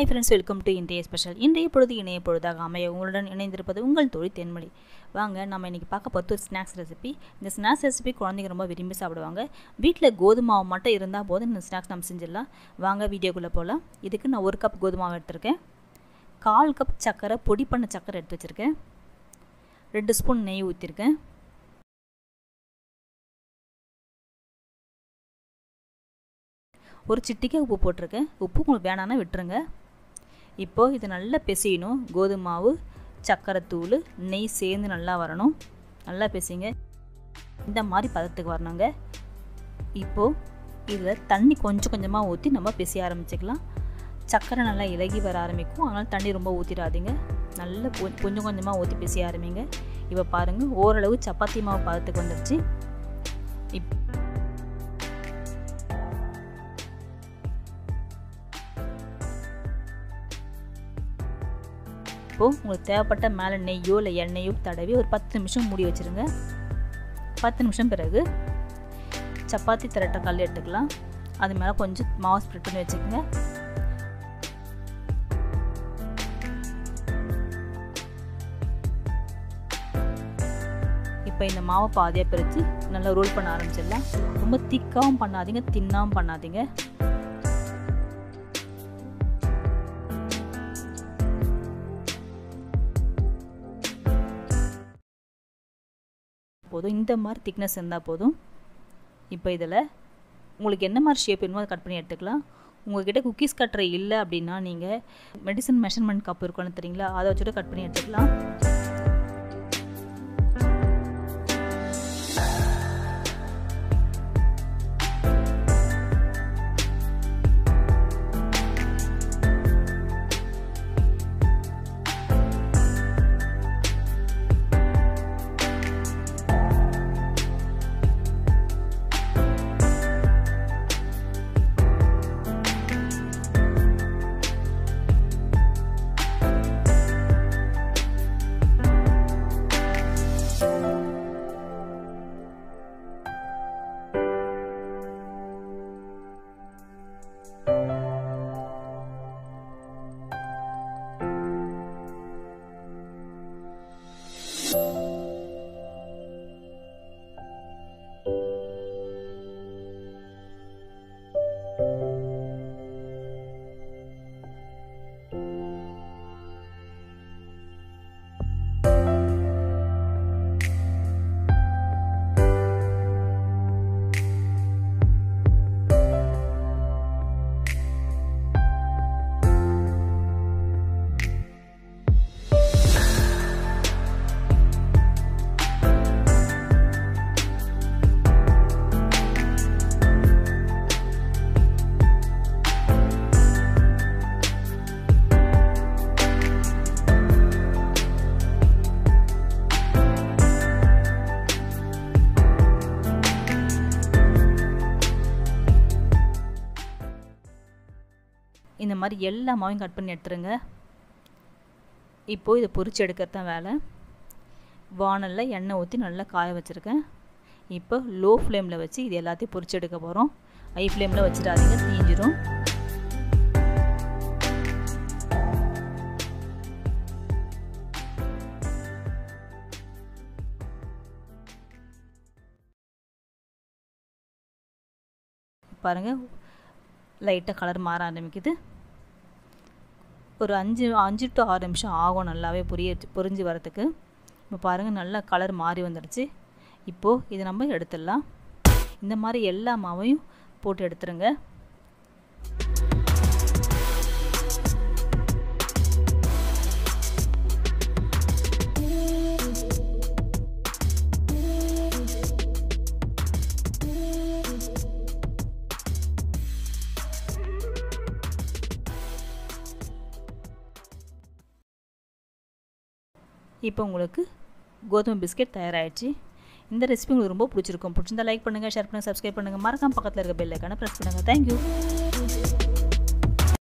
hi friends welcome to இன்றைய special இன்றைய பொழுது இணைய பொழுதாக அமைய உங்களுடன் இணைந்திருப்பது உங்கள் தொழில் தென்மொழி வாங்க நம்ம இன்றைக்கி பார்க்க பார்த்து ஒரு ஸ்நாக்ஸ் ரெசிபி இந்த ஸ்நாக்ஸ் ரெசிபி குழந்தைங்க ரொம்ப விரும்பி சாப்பிடுவாங்க வீட்டில் கோதுமை மாவு மட்டும் இருந்தால் போதும் இந்த ஸ்நாக்ஸ் நம்ம செஞ்சிடலாம் வாங்க வீடியோக்குள்ளே போகலாம் இதுக்கு நான் ஒரு கப் கோதுமை மாவு எடுத்திருக்கேன் கால் கப் சர்க்கரை பொடி பண்ண சர்க்கரை எடுத்து வச்சுருக்கேன் ரெண்டு ஸ்பூன் நெய் ஊற்றிருக்கேன் ஒரு சிட்டிக்காய் உப்பு போட்டிருக்கேன் உப்பு உங்களுக்கு வேணான்னா விட்டுருங்க இப்போது இது நல்லா பிசையணும் கோதுமை மாவு சர்க்கரை தூள் நெய் சேர்ந்து நல்லா வரணும் நல்லா பிசைங்க இந்த மாதிரி பதத்துக்கு வரணுங்க இப்போது இதில் தண்ணி கொஞ்சம் கொஞ்சமாக ஊற்றி நம்ம பிசைய ஆரம்பிச்சுக்கலாம் சர்க்கரை நல்லா இலகி வர ஆரம்பிக்கும் அதனால் தண்ணி ரொம்ப ஊற்றிடாதீங்க நல்லா கொஞ்சம் கொஞ்சமாக ஊற்றி பிசைய ஆரம்பிங்க இப்போ பாருங்கள் ஓரளவு சப்பாத்தி மாவு பதத்துக்கு வந்துடுச்சு இப் இப்போது உங்களுக்கு தேவைப்பட்ட மேலே நெய்யோ இல்லை எண்ணெயோ தடவி ஒரு பத்து நிமிஷம் மூடி வச்சுருங்க பத்து நிமிஷம் பிறகு சப்பாத்தி திரட்ட கல் எடுத்துக்கலாம் அது மேலே கொஞ்சம் மாவு ஸ்ப்ரெட் பண்ணி வச்சுக்கோங்க இப்போ இந்த மாவை பாதியாக பிரித்து நல்லா ரோல் பண்ண ஆரம்பிச்சிடலாம் ரொம்ப திக்காகவும் பண்ணாதீங்க தின்னாவும் பண்ணாதீங்க போதும் இந்த மாதிரி திக்னஸ் இருந்தால் போதும் இப்போ இதில் உங்களுக்கு என்ன மாதிரி ஷேப் வேணுமோ அதை கட் பண்ணி எடுத்துக்கலாம் உங்கள்கிட்ட குக்கீஸ் கட்டுற இல்லை அப்படின்னா நீங்கள் மெடிசன் மெஷர்மெண்ட் கப் இருக்குன்னு தெரியுங்களா அதை வச்சுட்டு கட் பண்ணி எடுத்துக்கலாம் இந்த மாதிரி எல்லா மாவையும் கட் பண்ணி எடுத்துருங்க இப்போது இதை பொரிச்சு எடுக்கிறது தான் வேலை வானலில் எண்ணெய் ஊற்றி நல்லா காய வச்சுருக்கேன் இப்போ லோ ஃப்ளேமில் வச்சு இது எல்லாத்தையும் பொரிச்சு எடுக்க போகிறோம் ஹை ஃப்ளேமில் வச்சிடாதீங்க தீஞ்சிரும் பாருங்கள் லைட்டாக கலர் மாற ஆரம்பிக்குது ஒரு அஞ்சு அஞ்சு டு ஆறு நிமிஷம் ஆகும் நல்லாவே புரிய பொரிஞ்சு வரத்துக்கு இப்போ பாருங்கள் நல்லா கலர் மாறி வந்துடுச்சு இப்போது இதை நம்ம எடுத்துடலாம் இந்த மாதிரி எல்லா மாவையும் போட்டு எடுத்துருங்க இப்போ உங்களுக்கு கோதுமை பிஸ்கெட் தயாராகிடுச்சு இந்த ரெசிபி உங்களுக்கு ரொம்ப பிடிச்சிருக்கும் பிடிச்சிருந்தா லைக் பண்ணுங்கள் ஷேர் பண்ணுங்கள் சப்ஸ்கிரைப் பண்ணுங்கள் மறக்காம பக்கத்தில் இருக்க பெல் ஐக்கானை ப்ரெஸ் பண்ணுங்கள் தேங்க்யூ